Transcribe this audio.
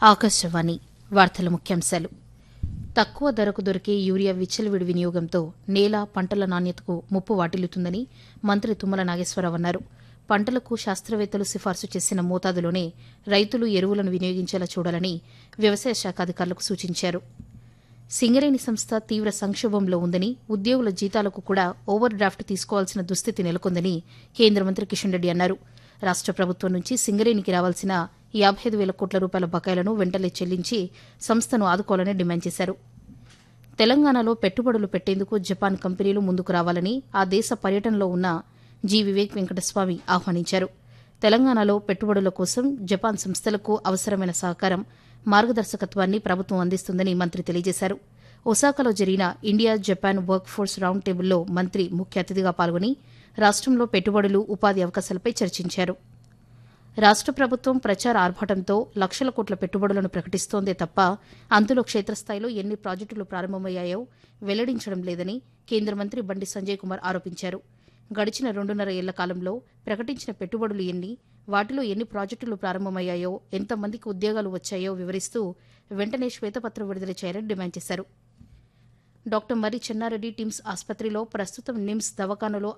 ఆకాశవాణి వార్తల ముఖ్యాంశాలు తక్కువ ధరకు దొరికే యూరియా విచ్చలవిడి వినియోగంతో నేల పంటల నాణ్యతకు ముప్పు వాటిల్లుతుందని మంత్రి తుమ్మల నాగేశ్వరరావు అన్నారు పంటలకు శాస్త్రవేత్తలు సిఫార్సు చేసిన మోతాదులోనే రైతులు ఎరువులను వినియోగించేలా చూడాలని వ్యవసాయ శాఖ అధికారులకు సూచించారు సింగరేణి సంస్థ తీవ్ర సంక్షోభంలో ఉందని ఉద్యోగుల జీతాలకు కూడా ఓవర్ డ్రాఫ్ట్ తీసుకోవాల్సిన దుస్థితి నెలకొందని కేంద్ర మంత్రి కిషన్ రెడ్డి అన్నారు రాష్ట ప్రభుత్వం నుంచి సింగరేణికి రావాల్సిన యాబై ఐదు వేల కోట్ల రూపాయల బకాయిలను వెంటనే చెల్లించి సంస్థను ఆదుకోవాలని డిమాండ్ చేశారు తెలంగాణలో పెట్టుబడులు పెట్టేందుకు జపాన్ కంపెనీలు ముందుకు రావాలని ఆ దేశ పర్యటనలో ఉన్న జి వివేక్ వెంకటస్వామి ఆహ్వానించారు తెలంగాణలో పెట్టుబడుల కోసం జపాన్ సంస్థలకు అవసరమైన సహకారం మార్గదర్శకత్వాన్ని ప్రభుత్వం అందిస్తుందని మంత్రి తెలియజేశారు ఒసాకాలో జరిగిన India Japan workforce round టేబుల్లో మంత్రి ముఖ్య అతిథిగా పాల్గొని రాష్టంలో పెట్టుబడులు ఉపాధి అవకాశాలపై చర్చించారు రాష్ట ప్రభుత్వం ప్రచార ఆర్భాటంతో లక్షల కోట్ల పెట్టుబడులను ప్రకటిస్తోందే తప్ప అందులో క్షేత్రస్థాయిలో ఎన్ని ప్రాజెక్టులు ప్రారంభమయ్యాయో వెల్లడించడం లేదని కేంద్ర మంత్రి బండి సంజయ్ కుమార్ ఆరోపించారు గడిచిన రెండున్నర ఏళ్ల కాలంలో ప్రకటించిన పెట్టుబడులు ఎన్ని వాటిలో ఎన్ని ప్రాజెక్టులు ప్రారంభమయ్యాయో ఎంతమందికి ఉద్యోగాలు వచ్చాయో వివరిస్తూ వెంటనే శ్వేతపత్రం విడుదల చేయాలని డిమాండ్ చేశారు డాక్టర్ మరి చెన్నారెడ్డి టిమ్స్ ఆసుపత్రిలో ప్రస్తుతం నిమ్స్ దవాఖానలో